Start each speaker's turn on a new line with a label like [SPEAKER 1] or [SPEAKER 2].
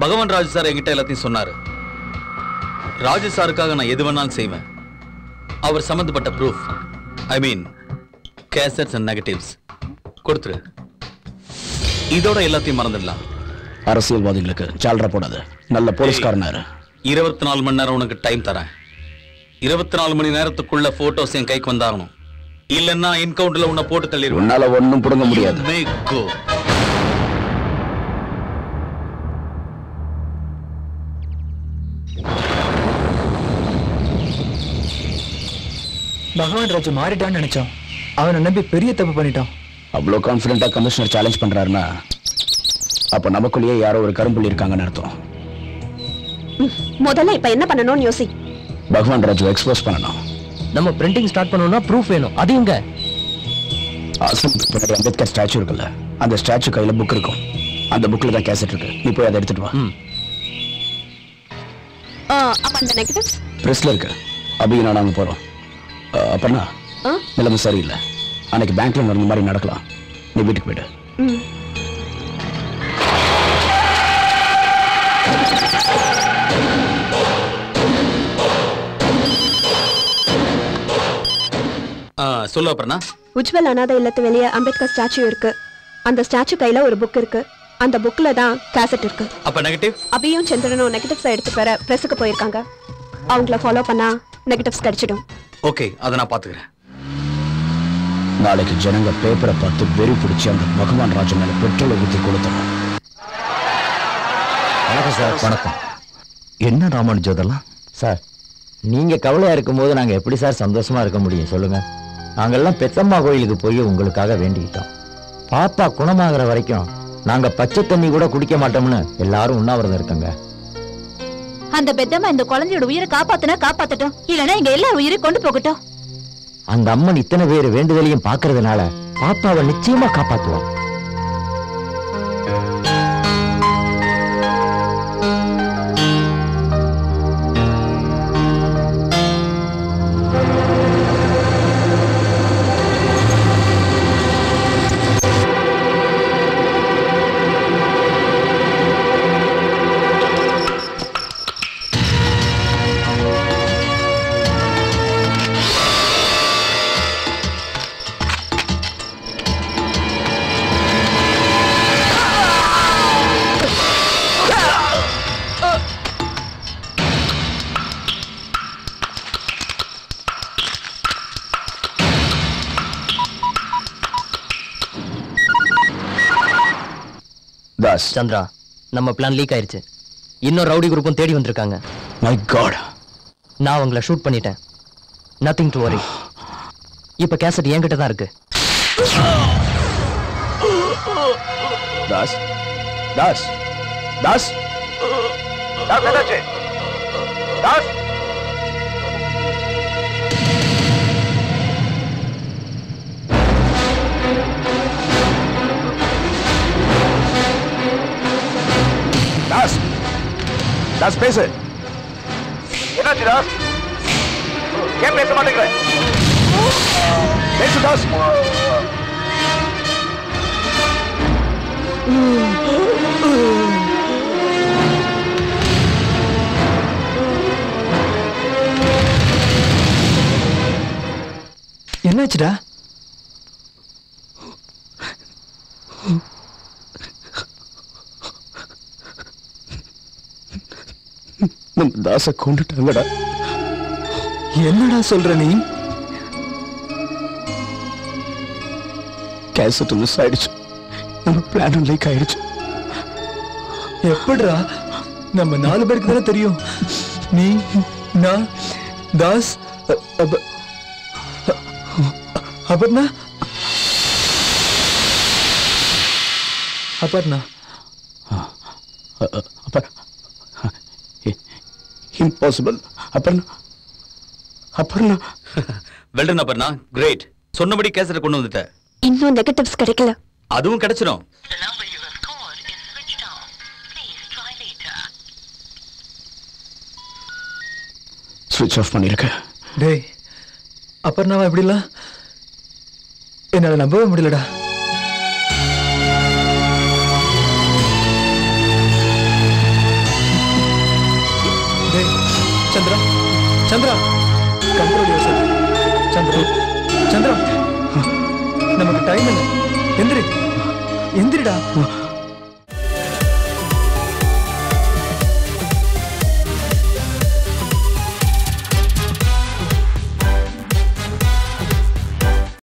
[SPEAKER 1] பகவான் ராஜு சார் என்கிட்ட எல்லாத்தையும் சொன்னாரு ராஜு சாருக்காக நான் எது வேணாலும் செய்வேன் அவர் சம்பந்தப்பட்ட proof I mean cassettes and negatives கொடுத்துரு இதோட எல்லாத்தையும் மறந்துடலாம்
[SPEAKER 2] அரசியல்வாதிகளுக்கு ஜால்ரா போடாது நல்ல போலீஸ்காரனாரு
[SPEAKER 1] இருபத்தி நாலு மணி நேரம் உனக்கு டைம் தரேன் இருபத்தி நாலு மணி நேரத்துக்குள்ள போட்டோஸ் என் கைக்கு வந்தாகணும் இல்லைன்னா என்கவுண்டர்ல உன்னை போட்டு தள்ளிடுவேன்
[SPEAKER 2] உன்னால ஒண்ணும் புடுங்க முடியாது
[SPEAKER 1] You may go.
[SPEAKER 3] பகவான் ராஜு மாறிட்டான்னு நினைச்சோம் அவனை நம்பி பெரிய தப்பு பண்ணிட்டான்
[SPEAKER 2] அவ்வளோ கான்ஃபிடென்ட்டா கமிஷனர் சேலஞ்ச் பண்றாருன்னா அப்ப நமக்குள்ளேயே யாரோ ஒரு கரும்புள்ளி இருக்காங்கன்னு அர்த்தம்
[SPEAKER 4] முதல்ல இப்ப என்ன பண்ணணும்னு யோசி
[SPEAKER 2] பகவான் ராஜு எக்ஸ்போஸ் பண்ணணும்
[SPEAKER 5] நம்ம பிரிண்டிங் ஸ்டார்ட் பண்ணணும்னா ப்ரூஃப் வேணும் அது எங்க
[SPEAKER 2] ஆசிரமத்துக்கு பின்னாடி அம்பேத்கர் ஸ்டாச்சு இருக்குல்ல அந்த ஸ்டாச்சு கையில புக் இருக்கும் அந்த புக்ல தான் கேசட் இருக்கு நீ போய் அதை எடுத்துட்டு வா
[SPEAKER 4] ஆ, அப்ப அந்த நெகட்டிவ்ஸ்
[SPEAKER 2] பிரஸ்ல இருக்கு அபியும் நான் அங்க போறோம் அஹ், அப்பர்ணா
[SPEAKER 4] ஆ?
[SPEAKER 2] நிலைமை சரியில்லை அன்னைக்கு பேங்க்ல நடந்த மாதிரி நடக்கலாம் நீ வீட்டுக்கு போயிடு
[SPEAKER 4] ம்
[SPEAKER 1] ஆ, சொல்லு அப்புறம்னா
[SPEAKER 4] உஜ்வல் அனாதை இல்லத்து வெளியே அம்பேத்கர் ஸ்டாச்சு இருக்கு அந்த ஸ்டாச்சு கையில ஒரு புக் இருக்கு அந்த புக்ல தான் கேசட் இருக்கு
[SPEAKER 1] அப்ப நெகட்டிவ்
[SPEAKER 4] அபியும் சந்திரனும் நெகட்டிவ்ஸ் எடுத்து வர பிரஸுக்கு போயிருக்காங்க அவங்கள ஃபாலோ பண்ணா நெகட்டிவ்ஸ் கிடைச்சிடும்
[SPEAKER 1] ஓகே அதை நான் பாத்துக்கிறேன்
[SPEAKER 2] நாளைக்கு ஜனங்க பேப்பரை பார்த்து வெறி பிடிச்சி அந்த பகவான் ராஜு மேல பெட்ரோலை ஊத்தி கொடுத்தணும்
[SPEAKER 6] வணக்கம் சார் வணக்கம் என்ன ராமானுஜம் அதெல்லாம்
[SPEAKER 5] சார் நீங்க கவலையா இருக்கும்போது நாங்க எப்படி சார் சந்தோஷமா இருக்க முடியும் சொல்லுங்க நாங்கெல்லாம் பெத்தம்மா கோயிலுக்கு போய் உங்களுக்காக வேண்டிக்கிட்டோம் பாப்பா குணமாகிற வரைக்கும் நாங்க பச்சை தண்ணி கூட குடிக்க மாட்டோம்னு எல்லாரும் உண்ணாவிரதம் இருக்கங்க
[SPEAKER 7] அந்த பெத்தம்மா இந்த குழந்தையோட உயிரை காப்பாத்துனா காப்பாத்தட்டும் இல்லனா இங்க எல்லார் உயிரை கொண்டு போகட்டும்
[SPEAKER 5] அந்த அம்மன் இத்தனை பேர் வேண்டுதலையும் பார்க்கறதுனால பாப்பாவை நிச்சயமா காப்பாத்துவோம்
[SPEAKER 2] தாஸ்
[SPEAKER 5] சந்திரா நம்ம பிளான் லீக் ஆயிருச்சு இன்னும் ரவுடி குரூப்பும் தேடி வந்திருக்காங்க
[SPEAKER 2] மை காட்
[SPEAKER 5] நான் அவங்கள ஷூட் பண்ணிட்டேன் நத்திங் டு வரி இப்ப கேசட் என்கிட்ட தான் இருக்கு
[SPEAKER 2] தாஸ் தாஸ் தாஸ் தாஸ் என்னாச்சு தாஸ் தாஸ் தாஸ் பேசு என்னாச்சு தாஸ் ஏன் பேச மாட்டேங்கிற பேசு தாஸ்
[SPEAKER 3] என்னாச்சுடா
[SPEAKER 2] நம்ம தாச கொண்டுட்டாங்கடா
[SPEAKER 3] என்னடா சொல்ற நீ
[SPEAKER 2] கேசட் மிஸ் ஆயிடுச்சு நம்ம பிளானும் லீக் ஆயிடுச்சு
[SPEAKER 3] எப்படிடா நம்ம நாலு பேருக்கு தானே தெரியும் நீ நான் தாஸ் அ- அப்ப- அ- அபர்ணா அபர்ணா
[SPEAKER 2] அப்ப இம்பாசிபிள் அப்புறம் அப்புறம்
[SPEAKER 1] வெல்டன் அப்பர்னா கிரேட் சொன்னபடி கேசட்டை கொண்டு வந்துட்ட
[SPEAKER 4] இன்னும் நெகட்டிவ்ஸ் கிடைக்கல
[SPEAKER 1] அதுவும் கிடைச்சிடும்
[SPEAKER 2] ஸ்விட்ச் ஆஃப் பண்ணிருக்கேன்
[SPEAKER 3] டேய் அபர்ணாவா எப்படிலாம் என்னால நம்பவே முடியலடா சந்திரா சந்திரா கண்ட்ரோல் யோசர் சந்திரா சந்திரா நமக்கு டைம் இல்லை எந்திரி எந்திரிடா